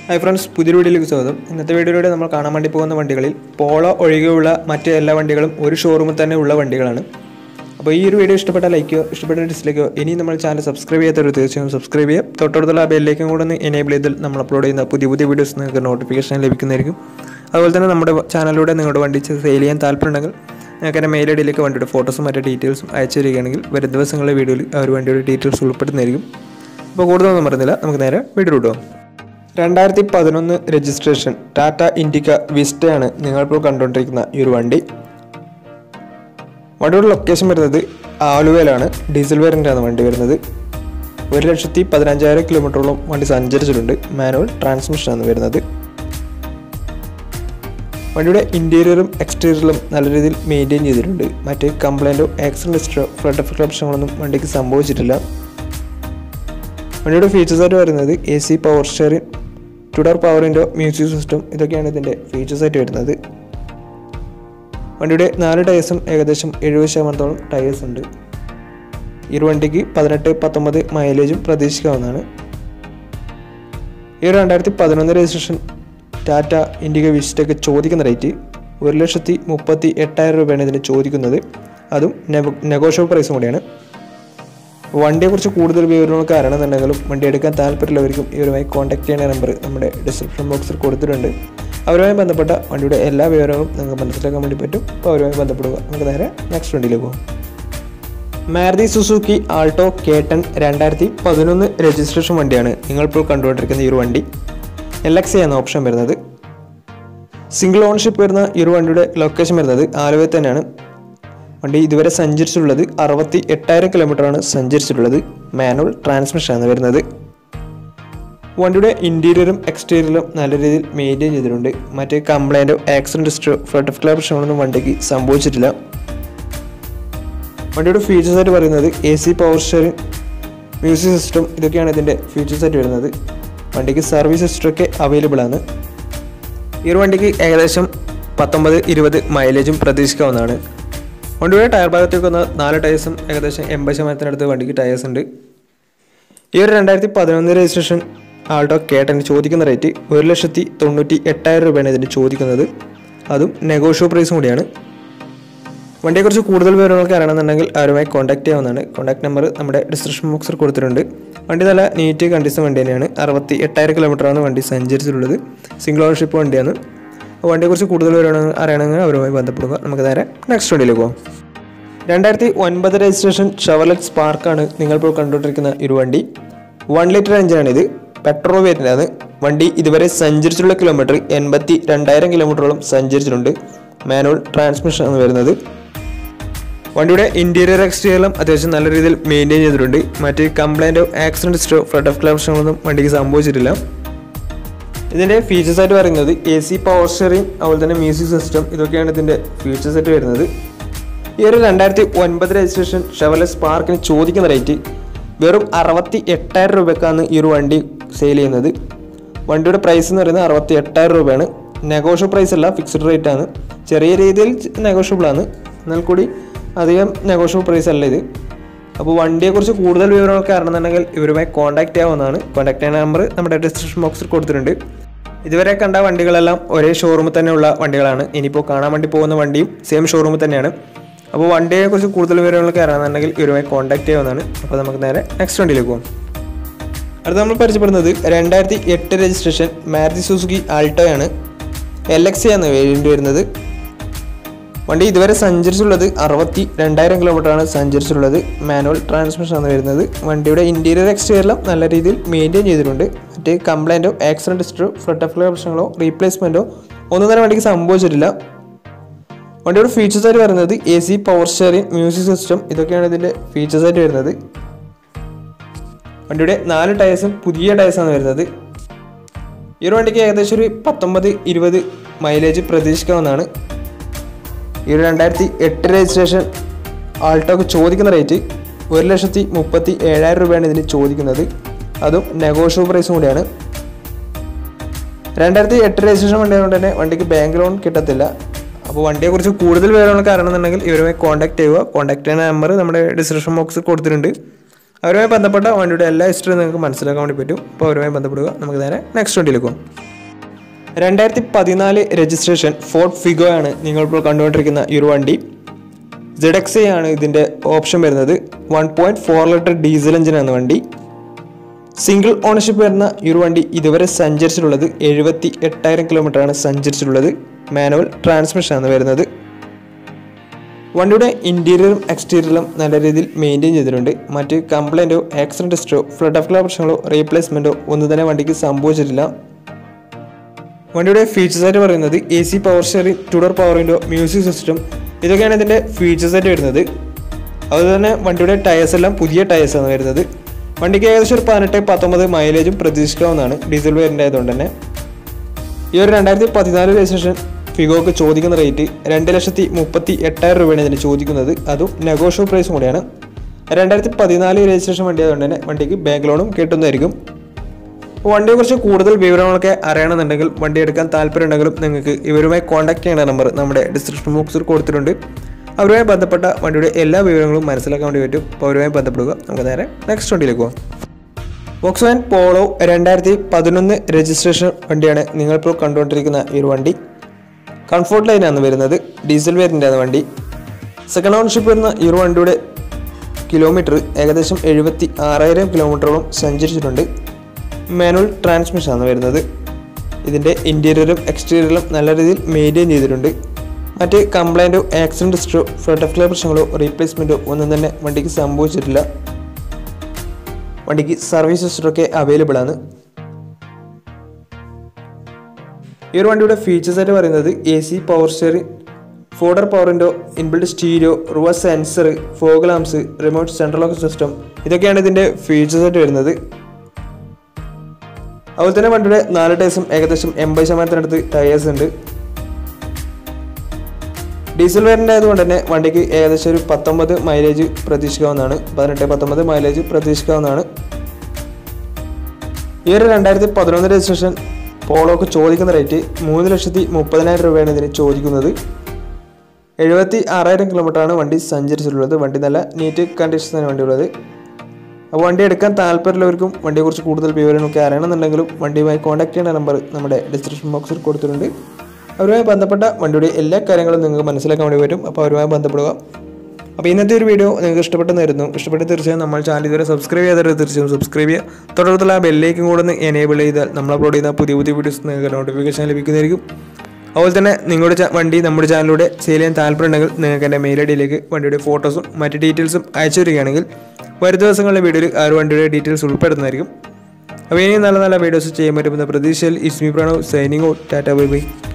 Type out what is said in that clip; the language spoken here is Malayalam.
ഹായ് ഫ്രണ്ട്സ് പുതിയൊരു വീഡിയോയിലേക്ക് സ്വാഗതം ഇന്നത്തെ വീഡിയോയിലൂടെ നമ്മൾ കാണാൻ വേണ്ടി പോകുന്ന വണ്ടികളിൽ പോളോ ഒഴികെയുള്ള മറ്റ് എല്ലാ വണ്ടികളും ഒരു ഷോറൂമിൽ തന്നെ ഉള്ള വണ്ടികളാണ് അപ്പോൾ ഈ ഒരു വീഡിയോ ഇഷ്ടപ്പെട്ട ലൈക്കോ ഇഷ്ടപ്പെട്ട ഡിസ്ലൈക്കോ ഇനി നമ്മൾ ചാനൽ സബ്സ്ക്രൈബ് ചെയ്യാത്തവർ തീർച്ചയായും സബ്സ്ക്രൈബ് ചെയ്യുക തൊട്ടടുത്തുള്ള ബെല്ലേക്കും കൂടെ ഒന്ന് എനേബിൾ ചെയ്താൽ നമ്മൾ അപ്ലോഡ് ചെയ്യുന്ന പുതിയ പുതിയ വീഡിയോസ് നിങ്ങൾക്ക് നോട്ടിഫിക്കേഷൻ ലഭിക്കുന്നതായിരിക്കും അതുപോലെ തന്നെ നമ്മുടെ ചാനലിലൂടെ നിങ്ങളുടെ വണ്ടി സെയിൽ ചെയ്യാൻ താല്പര്യമുണ്ടെങ്കിൽ നിങ്ങൾക്ക് എൻ്റെ മെയിൽ ഐ ഡിയിലേക്ക് വണ്ടിയുടെ ഫോട്ടോസും മറ്റു ഡീറ്റെയിൽസും അയച്ചു തരികയാണെങ്കിൽ വരും ദിവസങ്ങളിലെ വീഡിയോയിൽ ആ ഒരു വണ്ടിയുടെ ഡീറ്റെയിൽസ് ഉൾപ്പെടുന്നതായിരിക്കും അപ്പോൾ കൂടുതലൊന്നും പറയുന്നില്ല നമുക്ക് നേരെ വീഡിയോ ഇടുക രണ്ടായിരത്തി പതിനൊന്ന് രജിസ്ട്രേഷൻ ടാറ്റ ഇൻഡിക്ക വിസ്റ്റയാണ് നിങ്ങളിപ്പോൾ കണ്ടുകൊണ്ടിരിക്കുന്ന ഈ ഒരു വണ്ടി വണ്ടിയുടെ ലൊക്കേഷൻ വരുന്നത് ആലുവയിലാണ് ഡീസൽ വേരിയൻ്റാണ് വണ്ടി വരുന്നത് ഒരു ലക്ഷത്തി പതിനഞ്ചായിരം കിലോമീറ്ററോളം വണ്ടി സഞ്ചരിച്ചിട്ടുണ്ട് മാനുവൽ ട്രാൻസ്മിഷനാണ് വരുന്നത് വണ്ടിയുടെ ഇൻറ്റീരിയറും എക്സ്റ്റീരിയറും നല്ല രീതിയിൽ മെയിൻറ്റെയിൻ ചെയ്തിട്ടുണ്ട് മറ്റ് കംപ്ലൈൻറ്റോ ആക്സിഡൻറ്റ് ഹിസ്റ്ററോ ഫ്ലഡ് എഫക്ട് പ്രശ്നങ്ങളൊന്നും വണ്ടിക്ക് സംഭവിച്ചിട്ടില്ല വണ്ടിയുടെ ഫീച്ചേഴ്സായിട്ട് വരുന്നത് A C power sharing two door പവറിൻ്റെ മ്യൂസിക് സിസ്റ്റം ഇതൊക്കെയാണ് ഇതിൻ്റെ ഫീച്ചേഴ്സായിട്ട് വരുന്നത് വണ്ടിയുടെ നാല് ടയേഴ്സും ഏകദേശം എഴുപത് ശതമാനത്തോളം ടയേഴ്സ് ഉണ്ട് ഈ ഒരു വണ്ടിക്ക് പതിനെട്ട് പത്തൊമ്പത് മൈലേജും പ്രതീക്ഷിക്കാവുന്നതാണ് ഈ ഒരു രണ്ടായിരത്തി പതിനൊന്ന് രജിസ്ട്രേഷൻ ടാറ്റ ഇൻഡിക വിസ്റ്റൊക്കെ ചോദിക്കുന്ന റേറ്റ് ഒരു ലക്ഷത്തി മുപ്പത്തി എട്ടായിരം രൂപയാണ് ഇതിന് ചോദിക്കുന്നത് അതും നെഗോഷ്യബിൾ പ്രൈസും കൂടിയാണ് വണ്ടിയെക്കുറിച്ച് കൂടുതൽ വിവരങ്ങൾക്ക് അറിയണമെന്നുണ്ടെങ്കിലും വണ്ടി എടുക്കാൻ താല്പര്യമുള്ളവർക്കും ഇവരുമായി കോൺടാക്ട് ചെയ്യുന്ന നമ്പർ നമ്മുടെ ഡിസ്ക്രിപ്ഷൻ ബോക്സിൽ കൊടുത്തിട്ടുണ്ട് അവരുമായി ബന്ധപ്പെട്ട വണ്ടിയുടെ എല്ലാ വിവരങ്ങളും നിങ്ങൾക്ക് മനസ്സിലാക്കാൻ വേണ്ടി പറ്റും അപ്പോൾ അവരുമായി ബന്ധപ്പെടുക നമുക്ക് നേരെ നെക്സ്റ്റ് വണ്ടിയിലേക്ക് പോകാം മാരുതി സുസുക്കി ആൾട്ടോ കേട്ടൺ രണ്ടായിരത്തി പതിനൊന്ന് രജിസ്ട്രേഷൻ വണ്ടിയാണ് നിങ്ങളിപ്പോൾ കണ്ടുകൊണ്ടിരിക്കുന്ന ഈ ഒരു വണ്ടി എൽ എക്സ് എന്ന ഓപ്ഷൻ വരുന്നത് സിംഗിൾ ഓൺഷിപ്പ് വരുന്ന ഈ ഒരു വണ്ടിയുടെ ലൊക്കേഷൻ വരുന്നത് ആലുവയിൽ തന്നെയാണ് വണ്ടി ഇതുവരെ സഞ്ചരിച്ചിട്ടുള്ളത് അറുപത്തി എട്ടായിരം കിലോമീറ്ററാണ് സഞ്ചരിച്ചിട്ടുള്ളത് മാനുവൽ ട്രാൻസ്മിഷനാണ് വരുന്നത് വണ്ടിയുടെ ഇൻറ്റീരിയറും എക്സ്റ്റീരിയറും നല്ല രീതിയിൽ മെയിൻറ്റെയിൻ ചെയ്തിട്ടുണ്ട് മറ്റ് കംപ്ലൈൻറ്റോ ആക്സിഡൻറ്റ് ഹിസ്റ്ററോ ഫ്ലഡ് ഫ്ലഡ് പ്രശ്നങ്ങളൊന്നും വണ്ടിക്ക് സംഭവിച്ചിട്ടില്ല വണ്ടിയുടെ ഫീച്ചേഴ്സ് ആയിട്ട് പറയുന്നത് A C power sharing music system ഇതൊക്കെയാണ് ഇതിൻ്റെ ഫീച്ചേഴ്സ് ആയിട്ട് വരുന്നത് വണ്ടിക്ക് സർവീസ് ഹിസ്റ്ററൊക്കെ അവൈലബിൾ ആണ് ഈ ഒരു വണ്ടിക്ക് ഏകദേശം പത്തൊമ്പത് ഇരുപത് മൈലേജും പ്രതീക്ഷിക്കാവുന്നതാണ് വണ്ടിയുടെ ടയർ ഭാഗത്തേക്ക് വന്ന നാല് ടയേഴ്സും ഏകദേശം എൺപത് ശതമാനത്തിനടുത്ത് വണ്ടിക്ക് ടയേഴ്സ് ഉണ്ട് ഈ ഒരു രണ്ടായിരത്തി പതിനൊന്ന് രജിസ്ട്രേഷൻ ആൾട്ടോ കേട്ടന് ചോദിക്കുന്ന റേറ്റ് ഒരു ലക്ഷത്തി തൊണ്ണൂറ്റി എട്ടായിരം രൂപയാണ് ഇതിന് ചോദിക്കുന്നത് അതും നെഗോഷ്യോ പ്രൈസും കൂടിയാണ് വണ്ടിയെക്കുറിച്ച് കൂടുതൽ വിവരങ്ങൾക്ക് അറിയണമെന്നുണ്ടെങ്കിൽ അവരുമായി കോൺടാക്ട് ചെയ്യാവുന്നതാണ് കോൺടാക്ട് നമ്പർ നമ്മുടെ ഡിസ്ക്രിപ്ഷൻ ബോക്സിൽ കൊടുത്തിട്ടുണ്ട് വണ്ടി നല്ല നീറ്റ് കണ്ടീഷൻ വണ്ടി തന്നെയാണ് അറുപത്തി എട്ടായിരം കിലോമീറ്ററാണ് വണ്ടി സഞ്ചരിച്ചിട്ടുള്ളത് സിംഗിൾ ഓണർഷിപ്പ് വണ്ടിയാണ് അപ്പോൾ വണ്ടിയെക്കുറിച്ച് കൂടുതൽ വിവരങ്ങൾ അറിയണമെങ്കിൽ അവരുമായി ബന്ധപ്പെടുക നമുക്ക് നേരെ നെക്സ്റ്റ് വണ്ടിയിലേക്ക് പോകാം രണ്ടായിരത്തി ഒൻപത് രജിസ്ട്രേഷൻ ഷവലറ്റ് സ്പാർക്കാണ് നിങ്ങളിപ്പോൾ കണ്ടുകൊണ്ടിരിക്കുന്ന ഒരു വണ്ടി വൺ ലിറ്റർ എഞ്ചിനാണിത് പെട്രോൾ വേരിയൻ്റാണ് വണ്ടി ഇതുവരെ സഞ്ചരിച്ചിട്ടുള്ള കിലോമീറ്റർ എൺപത്തി രണ്ടായിരം കിലോമീറ്ററോളം സഞ്ചരിച്ചിട്ടുണ്ട് മാനുവൽ ട്രാൻസ്മിഷൻ ആണ് വരുന്നത് വണ്ടിയുടെ ഇൻറ്റീരിയർ എക്സ്റ്റീരിയറും അത്യാവശ്യം നല്ല രീതിയിൽ മെയിൻറ്റെയിൻ ചെയ്തിട്ടുണ്ട് മറ്റ് കംപ്ലൈൻറ്റോ ആക്സിഡൻറ്റ് ഹിസ്റ്ററോ ഫ്ലഡ് ഓഫ് പ്രശ്നങ്ങളൊന്നും വണ്ടിക്ക് സംഭവിച്ചിട്ടില്ല ഇതിൻ്റെ ഫീച്ചേഴ്സ് ആയിട്ട് പറയുന്നത് എ സി പവർ ഷെയറിംഗ് അതുപോലെ തന്നെ മ്യൂസിക് സിസ്റ്റം ഇതൊക്കെയാണ് ഇതിൻ്റെ ഫീച്ചേഴ്സ് ആയിട്ട് വരുന്നത് ഈ ഒരു രണ്ടായിരത്തി ഒൻപത് രജിസ്ട്രേഷൻ ഷെവലെ സ്പാർക്കിന് ചോദിക്കുന്ന റേറ്റ് വെറും അറുപത്തി എട്ടായിരം രൂപയ്ക്കാണ് ഈ ഒരു വണ്ടി സെയിൽ ചെയ്യുന്നത് വണ്ടിയുടെ പ്രൈസ് എന്ന് പറയുന്നത് അറുപത്തി എട്ടായിരം രൂപയാണ് നെഗോഷ്യബിൾ പ്രൈസ് അല്ല ഫിക്സ്ഡ് റേറ്റ് ആണ് ചെറിയ രീതിയിൽ നെഗോഷ്യബിൾ ആണ് എന്നാൽ കൂടി അധികം നെഗോഷ്യബിൾ പ്രൈസ് അല്ല ഇത് അപ്പോൾ വണ്ടിയെക്കുറിച്ച് കൂടുതൽ വിവരങ്ങളൊക്കെ അറിയണമെന്നുണ്ടെങ്കിൽ ഇവരുമായി കോൺടാക്ട് ചെയ്യാവുന്നതാണ് കോൺടാക്ട് ചെയ്യുന്ന നമ്പർ നമ്മുടെ ഡിസ്ക്രിപ്ഷൻ ബോക്സിൽ കൊടുത്തിട്ടുണ്ട് ഇതുവരെ കണ്ട വണ്ടികളെല്ലാം ഒരേ ഷോറൂമിൽ തന്നെയുള്ള വണ്ടികളാണ് ഇനിയിപ്പോൾ കാണാൻ വേണ്ടി പോകുന്ന വണ്ടിയും സെയിം ഷോറൂമിൽ തന്നെയാണ് അപ്പോൾ വണ്ടിയെക്കുറിച്ച് കൂടുതൽ വിവരങ്ങളൊക്കെ അറിയണമെന്നുണ്ടെങ്കിൽ ഇവരുമായി കോൺടാക്ട് ചെയ്യാവുന്നതാണ് അപ്പോൾ നമുക്ക് നേരെ നെക്സ്റ്റ് വണ്ടിയിലേക്ക് പോകാം അടുത്ത നമ്മൾ പരിചയപ്പെടുന്നത് രണ്ടായിരത്തി എട്ട് registration Maruti Suzuki ആൾട്ടോയാണ് L X ആണ് വേരിയൻ്റ് വരുന്നത് വണ്ടി ഇതുവരെ സഞ്ചരിച്ചുള്ളത് അറുപത്തി രണ്ടായിരം കിലോമീറ്ററാണ് സഞ്ചരിച്ചിട്ടുള്ളത് മാനുവൽ ട്രാൻസ്മിഷൻ ആണ് വരുന്നത് വണ്ടിയുടെ ഇൻറ്റീരിയർ എക്സ്റ്റീരിയറിലും നല്ല രീതിയിൽ മെയിൻറ്റെയിൻ ചെയ്തിട്ടുണ്ട് മറ്റ് കംപ്ലൈൻറ്റോ ആക്സിഡൻറ്റ് ഹിസ്റ്ററോ ഫ്ലഡ് ഓഫ് പ്രശ്നങ്ങളോ റീപ്ലേസ്മെൻറ്റോ ഒന്നും തന്നെ വണ്ടിക്ക് സംഭവിച്ചിട്ടില്ല വണ്ടിയുടെ ഫീച്ചേഴ്സ് ആയിട്ട് വരുന്നത് A C power sharing music system ഇതൊക്കെയാണ് ഇതിൻ്റെ ഫീച്ചേഴ്സ് ആയിട്ട് വരുന്നത് വണ്ടിയുടെ നാല് ടയേഴ്സും പുതിയ ടയേഴ്സാണ് വരുന്നത് ഈ ഒരു വണ്ടിക്ക് ഏകദേശം ഒരു പത്തൊമ്പത് ഇരുപത് മൈലേജ് പ്രതീക്ഷിക്കാവുന്നതാണ് ഈ ഒരു രണ്ടായിരത്തി എട്ട് രജിസ്ട്രേഷൻ ആൾട്ടോക്ക് ചോദിക്കുന്ന റേറ്റ് ഒരു ലക്ഷത്തി മുപ്പത്തി ഏഴായിരം രൂപയാണ് ഇതിന് ചോദിക്കുന്നത് അതും നെഗോഷ്യബിൾ പ്രൈസും കൂടിയാണ് രണ്ടായിരത്തി എട്ട് രജിസ്ട്രേഷൻ വണ്ടി ആയതുകൊണ്ട് തന്നെ വണ്ടിക്ക് ബാങ്ക് ലോൺ കിട്ടത്തില്ല അപ്പോൾ വണ്ടിയെക്കുറിച്ച് കൂടുതൽ വിവരങ്ങൾക്ക് അറിയണമെന്നുണ്ടെങ്കിൽ ഇവരുമായി കോൺടാക്ട് ചെയ്യുക കോൺടാക്ട് ചെയ്യുന്ന നമ്പർ നമ്മുടെ ഡിസ്ക്രിപ്ഷൻ ബോക്സിൽ കൊടുത്തിട്ടുണ്ട് അവരുമായി ബന്ധപ്പെട്ട വണ്ടിയുടെ എല്ലാ ഹിസ്റ്ററിയും നിങ്ങൾക്ക് മനസ്സിലാക്കാൻ വേണ്ടി പറ്റും അപ്പോൾ അവരുമായി ബന്ധപ്പെടുക നമുക്ക് നേരെ നെക്സ്റ്റ് വണ്ടിയിലേക്ക് പോകാം രണ്ടായിരത്തി പതിനാല് രജിസ്ട്രേഷൻ ഫോർട്ട് ഫിഗോ ആണ് നിങ്ങളിപ്പോൾ കണ്ടുകൊണ്ടിരിക്കുന്ന ഈ ഒരു വണ്ടി ZXA ആണ് ഇതിൻ്റെ ഓപ്ഷൻ വരുന്നത് one point four litre diesel എഞ്ചിനാണ് വണ്ടി സിംഗിൾ ഓണർഷിപ്പ് വരുന്ന ഈ ഒരു വണ്ടി ഇതുവരെ സഞ്ചരിച്ചിട്ടുള്ളത് എഴുപത്തി എട്ടായിരം കിലോമീറ്ററാണ് സഞ്ചരിച്ചിട്ടുള്ളത് മാനുവൽ ട്രാൻസ്മിഷൻ ആണ് വരുന്നത് വണ്ടിയുടെ ഇൻറ്റീരിയറും എക്സ്റ്റീരിയറും നല്ല രീതിയിൽ മെയിൻറ്റെയിൻ ചെയ്തിട്ടുണ്ട് മറ്റ് കംപ്ലൈൻറ്റോ ആക്സിഡൻറ്റ് ഹിസ്റ്ററോ ഫ്ലഡ് ഓഫ് പ്രശ്നങ്ങളോ റീപ്ലേസ്മെൻറ്റോ ഒന്നും തന്നെ വണ്ടിക്ക് സംഭവിച്ചിട്ടില്ല വണ്ടിയുടെ ഫീച്ചേഴ്സ് ആയിട്ട് പറയുന്നത് A C power sharing two door power window music system ഇതൊക്കെയാണ് ഇതിൻ്റെ ഫീച്ചേഴ്സ് ആയിട്ട് വരുന്നത് അതുപോലെ തന്നെ വണ്ടിയുടെ ടയേഴ്സ് എല്ലാം പുതിയ ടയേഴ്സാണ് വരുന്നത് വണ്ടിക്ക് ഏകദേശം ഒരു പതിനെട്ട് പത്തൊമ്പത് മൈലേജും പ്രതീക്ഷിക്കാവുന്നതാണ് ഡീസൽ വേരിയൻ്റ് ആയതുകൊണ്ട് തന്നെ ഈ ഒരു രണ്ടായിരത്തി പതിനാല് രജിസ്ട്രേഷൻ ഫിഗോക്ക് ചോദിക്കുന്ന റേറ്റ് രണ്ട് ലക്ഷത്തി മുപ്പത്തി എട്ടായിരം രൂപയാണ് ഇതിന് ചോദിക്കുന്നത് അതും നെഗോഷ്യബിൾ പ്രൈസും കൂടിയാണ് രണ്ടായിരത്തി പതിനാല് രജിസ്ട്രേഷൻ വണ്ടി ആയതുകൊണ്ട് തന്നെ വണ്ടിക്ക് ബാങ്ക് ലോണും കിട്ടുന്നതായിരിക്കും വണ്ടിയെക്കുറിച്ച് കൂടുതൽ വിവരങ്ങളൊക്കെ അറിയണമെന്നുണ്ടെങ്കിൽ വണ്ടി എടുക്കാൻ താല്പര്യമുണ്ടെങ്കിലും നിങ്ങൾക്ക് ഇവരുമായി കോൺടാക്ട് ചെയ്യേണ്ട നമ്പർ നമ്മുടെ ഡിസ്ക്രിപ്ഷൻ ബോക്സിൽ കൊടുത്തിട്ടുണ്ട് അവരുമായി ബന്ധപ്പെട്ട വണ്ടിയുടെ എല്ലാ വിവരങ്ങളും മനസ്സിലാക്കാൻ വേണ്ടി പറ്റും അപ്പോൾ അവരുമായി ബന്ധപ്പെടുക നമുക്ക് നേരെ നെക്സ്റ്റ് വണ്ടിയിലേക്ക് പോകാം വോക്സ് വാൻ പോളോ രണ്ടായിരത്തി പതിനൊന്ന് രജിസ്ട്രേഷൻ വണ്ടിയാണ് നിങ്ങളിപ്പോൾ കണ്ടുകൊണ്ടിരിക്കുന്ന ഈ ഒരു വണ്ടി കംഫോർട്ട് ലൈനാണ് വരുന്നത് ഡീസൽ വേരിൻ്റാണ് വണ്ടി സെക്കൻഡ് ഓണർഷിപ്പ് വരുന്ന ഈ ഒരു വണ്ടിയുടെ കിലോമീറ്റർ ഏകദേശം എഴുപത്തി ആറായിരം കിലോമീറ്ററോളം സഞ്ചരിച്ചിട്ടുണ്ട് മാനുവൽ ട്രാൻസ്മിഷനാണ് വരുന്നത് ഇതിൻ്റെ ഇൻറ്റീരിയറും എക്സ്റ്റീരിയറും നല്ല രീതിയിൽ മെയിൻറ്റെയിൻ ചെയ്തിട്ടുണ്ട് മറ്റ് കംപ്ലൈൻറ്റോ ആക്സിഡൻറ്റ് ഹിസ്റ്ററോ ഫ്ലഡ് ഓഫ് പ്രശ്നങ്ങളോ റീപ്ലേസ്മെൻറ്റോ ഒന്നും തന്നെ വണ്ടിക്ക് സംഭവിച്ചിട്ടില്ല വണ്ടിക്ക് സർവീസ് ഹിസ്റ്ററൊക്കെ അവൈലബിൾ ആണ് ഈ ഒരു വണ്ടിയുടെ ഫീച്ചേഴ്സ് ആയിട്ട് പറയുന്നത് A C power steering four door പവറിൻ്റെ inbuilt stereo reverse sensor fog lamps remote central lock system ഇതൊക്കെയാണ് ഇതിൻ്റെ ഫീച്ചേഴ്സ് ആയിട്ട് വരുന്നത് അതുപോലെ തന്നെ വണ്ടിയുടെ നാല് ടയേഴ്സും ഏകദേശം എൺപത് ശതമാനത്തിനടുത്ത് ടയേഴ്സ് ഉണ്ട് ഡീസൽ വേരിയൻ്റ് ആയതുകൊണ്ട് തന്നെ വണ്ടിക്ക് ഏകദേശം ഒരു പത്തൊമ്പത് മൈലേജ് പ്രതീക്ഷിക്കാവുന്നതാണ് പതിനെട്ട് പത്തൊമ്പത് മൈലേജ് പ്രതീക്ഷിക്കാവുന്നതാണ് ഈ ഒരു രണ്ടായിരത്തി പതിനൊന്ന് രജിസ്ട്രേഷൻ പോളോക്ക് ചോദിക്കുന്ന റേറ്റ് മൂന്ന് ലക്ഷത്തി മുപ്പതിനായിരം രൂപയാണ് ഇതിന് ചോദിക്കുന്നത് എഴുപത്തി ആറായിരം കിലോമീറ്ററാണ് വണ്ടി സഞ്ചരിച്ചിട്ടുള്ളത് വണ്ടി നല്ല നീറ്റ് കണ്ടീഷനാണ് വണ്ടിയുള്ളത് അപ്പോൾ വണ്ടി എടുക്കാൻ താല്പര്യമുള്ളവർക്കും വണ്ടിയെക്കുറിച്ച് കൂടുതൽ വിവരങ്ങളൊക്കെ അറിയണമെന്നുണ്ടെങ്കിലും വണ്ടിയുമായി കോൺടാക്ട് ചെയ്യേണ്ട നമ്പർ നമ്മുടെ ഡിസ്ക്രിപ്ഷൻ ബോക്സിൽ കൊടുത്തിട്ടുണ്ട് അവരുമായി ബന്ധപ്പെട്ട വണ്ടിയുടെ എല്ലാ കാര്യങ്ങളും നിങ്ങൾക്ക് മനസ്സിലാക്കാൻ വേണ്ടി വരും അപ്പോൾ അവരുമായി ബന്ധപ്പെടുക അപ്പോൾ ഇന്നത്തെ ഒരു വീഡിയോ നിങ്ങൾക്ക് ഇഷ്ടപ്പെട്ടെന്നായിരുന്നു ഇഷ്ടപ്പെട്ട് തീർച്ചയായും നമ്മൾ ചാനൽ ഇതുവരെ സബ്സ്ക്രൈബ് ചെയ്തിട്ട് തീർച്ചയായും സബ്സ്ക്രൈബ് ചെയ്യുക തുടർന്നുള്ള ആ ബെല്ലേക്കും കൂടെ ഒന്ന് എനേബിൾ ചെയ്താൽ നമ്മൾ അപ്ലോഡ് ചെയ്യുന്ന പുതിയ പുതിയ വീഡിയോസ് നിങ്ങൾക്ക് നോട്ടിഫിക്കേഷൻ ലഭിക്കുന്നതായിരിക്കും അതുപോലെ തന്നെ നിങ്ങളുടെ ചാ- വണ്ടി നമ്മുടെ ചാനലിലൂടെ സെയിൽ ചെയ്യാൻ താല്പര്യമുണ്ടെങ്കിൽ നിങ്ങൾക്ക് എൻ്റെ മെയിൽ ഐ ഡിയിലേക്ക് വണ്ടിയുടെ ഫോട്ടോസും മറ്റ് ഡീറ്റെയിൽസും അയച്ചു തരികയാണെങ്കിൽ വരും ദിവസങ്ങളിലെ വീഡിയോയിൽ ആ ഒരു വണ്ടിയുടെ ഡീറ്റെയിൽസ് ഉൾപ്പെടുന്നതായിരിക്കും അപ്പോൾ ഇനി നല്ല നല്ല വീഡിയോസ് ചെയ്യാൻ പറ്റുമെന്ന പ്രതീക്ഷയിൽ ഇസ്മി Pranav signing out tata bye by